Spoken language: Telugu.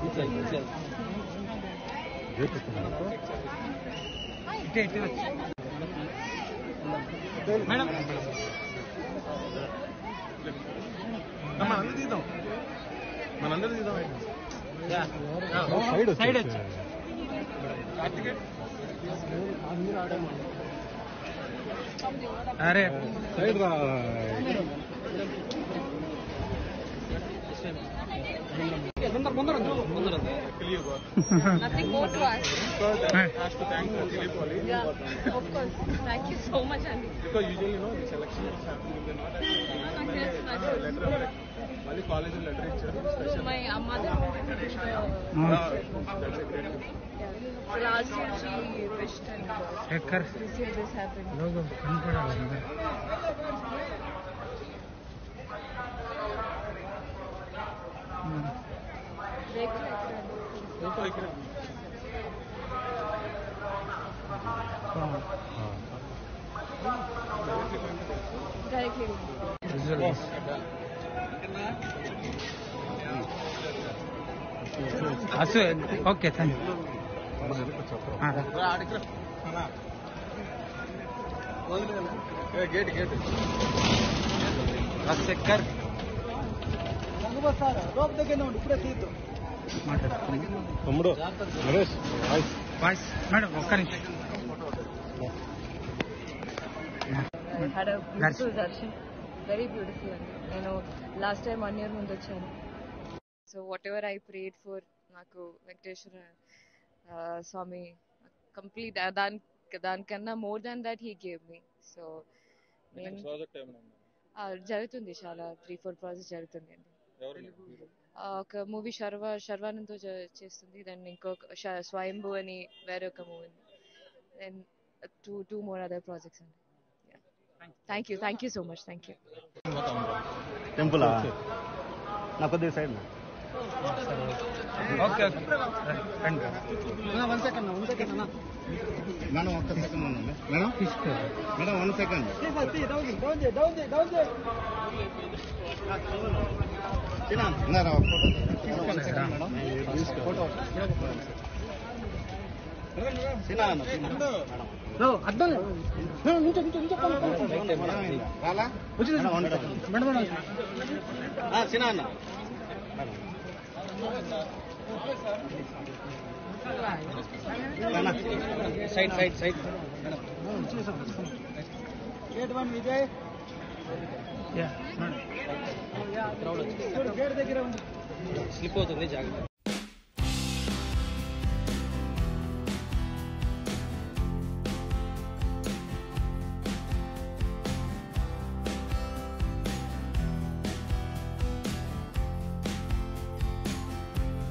ఇటే ఇటే వచ్చి మేడం మనందరూ తీద్దాం మనందరూ తీద్దాం సైడ్ సైడ్ వచ్చి అరే సైడ్ రా Nothing more to ask. has to thank Dilip Wali Yeah, of course. Thank you so much, Andy. because usually you know the selection is happening in the not నాకు తెలుసు, నాకు తెలుసు. లెటర్ మళ్ళీ కాలేజ్ లెటర్ ఇచ్చారు So my uh, mother wanted to wish the, That's a great gift. yeah. So last year she wished and uh, ఎక్కర్ this year this happened. Logo కనపడాలి అందరు Vehicle ఎక్కడ? ఇంకో ఇక్కడ Directly. రిజల్ట్ అసు okay thank gate gate bus ఎక్కర్ మాట్లాడుతుంది తమ్ముడు నరేష్ వాయిస్ వాయిస్ మేడం ఒక్క నిమిషం I had a beautiful darshan. Very beautiful. అండి నేను లాస్ట్ టైం వన్ ఇయర్ ముందు వచ్చాను so whatever I prayed for నాకు వెంకటేశ్వర ఆ, స్వామి కంప్లీట్ దాని దానికన్నా more than that he gave me so నేను ప్రాజెక్ట్ ఏమైనా ఉందా? ఆ, జరుగుతుంది చాలా త్రీ ఫోర్ ప్రాజెక్ట్ జరుగుతుంది అండి ఎవరండి మీరు? ఆ, ఒక మూవీ శర్వ శర్వానంద్తో జ- చేస్తుంది దెన్ ఇంకొక శ- స్వయంభూ అని వేరే ఒక movie then two two more other projects అండి thank you thank you so much thank you టెంపులా నా కొద్దిగా సైడ్ నా ఓకే ఓకే రండి one second one second madam ఒక్క సెకండ్ ఉందండి మేడం తీసుకో మేడం వన్ సెకండ్ ఉన్నారా ఫోటో ఫోటో సినా అన్న సినా రాలా మేడం వన్ సెకండ్ సినా అన్న side side side gate one Vijay యా గేట్ దగ్గర ఉంది స్లిప్ అవుతుంది జాగ్రత్త